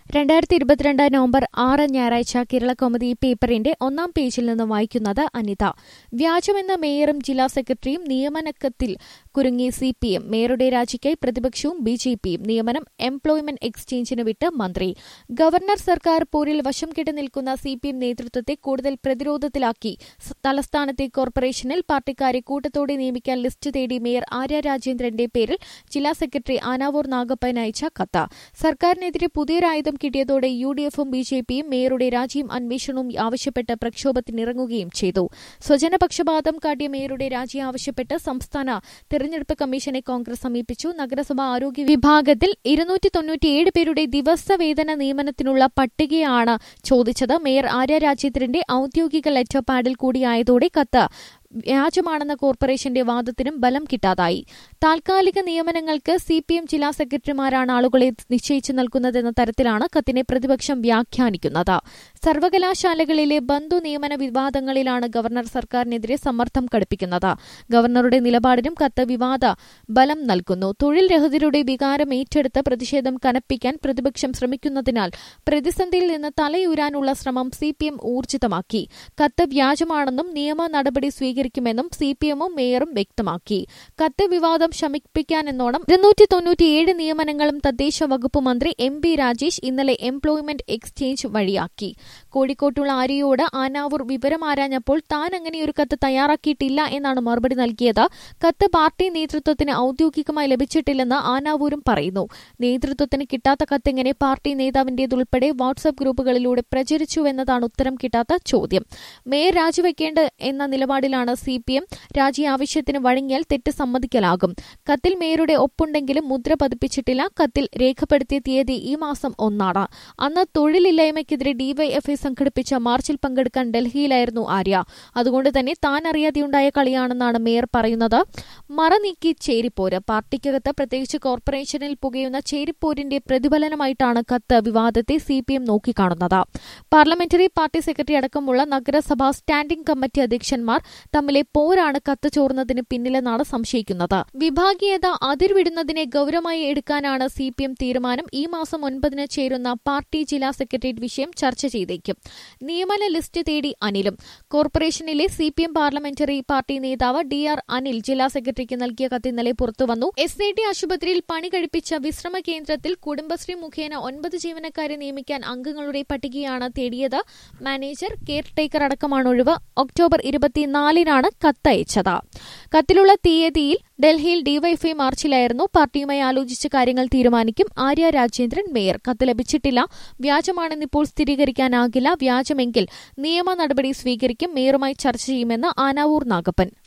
രണ്ടായിരത്തി ഇരുപത്തിരണ്ട് നവംബർ ആറ് ഞായറാഴ്ച കേരള കോമഡി പേപ്പറിന്റെ ഒന്നാം പേജിൽ നിന്ന് വായിക്കുന്നത് അനിത വ്യാജമെന്ന മേയറും ജില്ലാ സെക്രട്ടറിയും നിയമനക്കത്തിൽ കുരുങ്ങി സി പി എം മേയറുടെ രാജിക്കായി പ്രതിപക്ഷവും ബി ജെ പിയും നിയമനം എംപ്ലോയ്മെന്റ് എക്സ്ചേഞ്ചിന് വിട്ട് മന്ത്രി ഗവർണർ സർക്കാർ പോരിൽ വശം കെട്ട് നിൽക്കുന്ന സി പി എം നേതൃത്വത്തെ കൂടുതൽ പ്രതിരോധത്തിലാക്കി സ് തലസ്ഥാനത്തെ കോർപ്പറേഷനിൽ പാർട്ടിക്കാരെ കൂട്ടത്തോടെ നിയമിക്കാൻ ലിസ്റ്റ് തേടി മേയർ ആര്യ രാജേന്ദ്രന്റെ പേരിൽ ജില്ലാ സെക്രട്ടറി ആനാവൂർ നാഗപ്പൻ അയച്ച കത്ത് സർക്കാരിനെതിരെ പുതിയൊരായുധം കിട്ടിയതോടെ യു ഡി എഫും ബി ജെ പിയും മേയറുടെ രാജിയും അന്വേഷണവും ആവശ്യപ്പെട്ട് പ്രക്ഷോഭത്തിനിറങ്ങുകയും ചെയ്തു സ്വജനപക്ഷപാതം കാട്ടിയ മേയറുടെ രാജി ആവശ്യപ്പെട്ട് സംസ്ഥാന തെരഞ്ഞെടുപ്പ് കമ്മീഷനെ കോൺഗ്രസ് സമീപിച്ചു നഗരസഭാ ആരോഗ്യ വിഭാഗത്തിൽ ഇരുന്നൂറ്റി തൊണ്ണൂറ്റിയേഴ് പേരുടെ ദിവസവേതന നിയമനത്തിനുള്ള പട്ടികയാണ് ചോദിച്ചത് മേയർ ആര്യ രാജേന്ദ്രന്റെ ഔദ്യോഗിക ലെറ്റർ പാഡിൽ കൂടിയായതോടെ കത്ത് വ്യാജമാണെന്ന കോർപ്പറേഷന്റെ വാദത്തിനും ബലം കിട്ടാതായി താൽക്കാലിക നിയമനങ്ങൾക്ക് സി പി എം ജില്ലാ സെക്രട്ടറിമാരാണ് ആളുകളെ നിശ്ചയിച്ചു നൽകുന്നതെന്ന തരത്തിലാണ് കത്തിനെ പ്രതിപക്ഷം വ്യാഖ്യാനിക്കുന്നത് സർവകലാശാലകളിലെ ബന്ധു നിയമന വിവാദങ്ങളിലാണ് ഗവർണർ സർക്കാരിനെതിരെ സമ്മർദ്ദം കടുപ്പിക്കുന്നത് ഗവർണറുടെ നിലപാടിനും കത്ത് വിവാദ ബലം നൽകുന്നു തൊഴിൽ രഹിതരുടെ വികാരം ഏറ്റെടുത്ത് പ്രതിഷേധം കനപ്പിക്കാൻ പ്രതിപക്ഷം ശ്രമിക്കുന്നതിനാൽ പ്രതിസന്ധിയിൽ നിന്ന് തലയൂരാനുള്ള ശ്രമം സി പി എം ഊർജിതമാക്കി കത്ത് വ്യാജമാണെന്നും നിയമ നടപടി സ്വീകരിക്കുമെന്നും സി പി എമ്മും മേയറും വ്യക്തമാക്കി കത്ത് വിവാദം ശമിപ്പിക്കാനെന്നോണം ഇരുന്നൂറ്റി തൊണ്ണൂറ്റിയേഴ് നിയമനങ്ങളും തദ്ദേശ വകുപ്പ് മന്ത്രി എം പി രാജേഷ് ഇന്നലെ എംപ്ലോയ്മെന്റ് എക്സ്ചേഞ്ച് വഴിയാക്കി കോഴിക്കോട്ടുള്ള ആര്യയോട് ആനാവൂർ വിവരം ആരാഞ്ഞപ്പോൾ താൻ അങ്ങനെയൊരു കത്ത് തയ്യാറാക്കിയിട്ടില്ല എന്നാണ് മറുപടി നൽകിയത് കത്ത് പാർട്ടി നേതൃത്വത്തിന് ഔദ്യോഗികമായി ലഭിച്ചിട്ടില്ലെന്ന് ആനാവൂരും പറയുന്നു നേതൃത്വത്തിന് കിട്ടാത്ത കത്ത് എങ്ങനെ പാർട്ടി നേതാവിന്റേതുൾപ്പെടെ വാട്സ്ആപ്പ് ഗ്രൂപ്പുകളിലൂടെ പ്രചരിച്ചുവെന്നതാണ് ഉത്തരം കിട്ടാത്ത ചോദ്യം മേയർ രാജിവെക്കേണ്ട എന്ന നിലപാടിലാണ് സി പി എം രാജി ആവശ്യത്തിന് വഴങ്ങിയാൽ തെറ്റ് സമ്മതിക്കലാകും കത്തിൽ മേയറുടെ ഒപ്പുണ്ടെങ്കിലും മുദ്ര പതിപ്പിച്ചിട്ടില്ല കത്തിൽ രേഖപ്പെടുത്തിയ തീയതി ഈ മാസം ഒന്നാണ് അന്ന് തൊഴിലില്ലായ്മയ്ക്കെതിരെ ഡിവൈഎഫ്ഐ സംഘടിപ്പിച്ച മാർച്ചിൽ പങ്കെടുക്കാൻ ഡൽഹിയിലായിരുന്നു ആര്യ അതുകൊണ്ട് തന്നെ താൻ അറിയാതെയുണ്ടായ കളിയാണെന്നാണ് മേയർ പറയുന്നത് മറ നീക്കി ചേരിപ്പോര് പാർട്ടിക്കകത്ത് പ്രത്യേകിച്ച് കോർപ്പറേഷനിൽ പുകയുന്ന ചേരിപ്പോരിന്റെ പ്രതിഫലനമായിട്ടാണ് കത്ത് വിവാദത്തെ സി പി എം നോക്കിക്കാണുന്നത് പാർലമെന്ററി പാർട്ടി സെക്രട്ടറി അടക്കമുള്ള നഗരസഭാ സ്റ്റാൻഡിംഗ് കമ്മിറ്റി അധ്യക്ഷന്മാർ തമ്മിലെ പോരാണ് കത്ത് ചോർന്നതിന് പിന്നിലെന്നാണ് സംശയിക്കുന്നത് വിഭാഗീയത അതിർവിടുന്നതിനെ ഗൌരവമായി എടുക്കാനാണ് സി പി എം തീരുമാനം ഈ മാസം ഒൻപതിന് ചേരുന്ന പാർട്ടി ജില്ലാ സെക്രട്ടേറിയറ്റ് വിഷയം ചർച്ച ചെയ്തേക്കും നിയമന ലിസ്റ്റ് തേടി അനിലും കോർപ്പറേഷനിലെ C P M parliamentary party നേതാവ് ഡി ആർ അനിൽ ജില്ലാ സെക്രട്ടറിക്ക് നൽകിയ കത്ത് ഇന്നലെ പുറത്തുവന്നു എസ് ഐ ടി ആശുപത്രിയിൽ പണി കഴിപ്പിച്ച വിശ്രമ കേന്ദ്രത്തിൽ കുടുംബശ്രീ മുഖേന ഒൻപത് ജീവനക്കാരെ നിയമിക്കാൻ അംഗങ്ങളുടെ പട്ടികയാണ് തേടിയത് മാനേജർ കെയർ ടേക്കർ അടക്കമാണ് ഒഴിവ് ഒക്ടോബർ ഇരുപത്തിനാലിനാണ് കത്തയച്ചത് കത്തിലുള്ള തീയതിയിൽ ഡൽഹിയിൽ ഡിവൈഎഫ്ഐ മാർച്ചിലായിരുന്നു പാർട്ടിയുമായി ആലോചിച്ച് കാര്യങ്ങൾ തീരുമാനിക്കും ആര്യ രാജേന്ദ്രൻ മേയർ കത്ത് ലഭിച്ചിട്ടില്ല വ്യാജമാണെന്നിപ്പോൾ സ്ഥിരീകരിക്കാനാകില്ല വ്യാജമെങ്കിൽ നിയമ നടപടി സ്വീകരിക്കും മേയറുമായി ചർച്ച ചെയ്യുമെന്ന് ആനാവൂർ നാഗപ്പൻ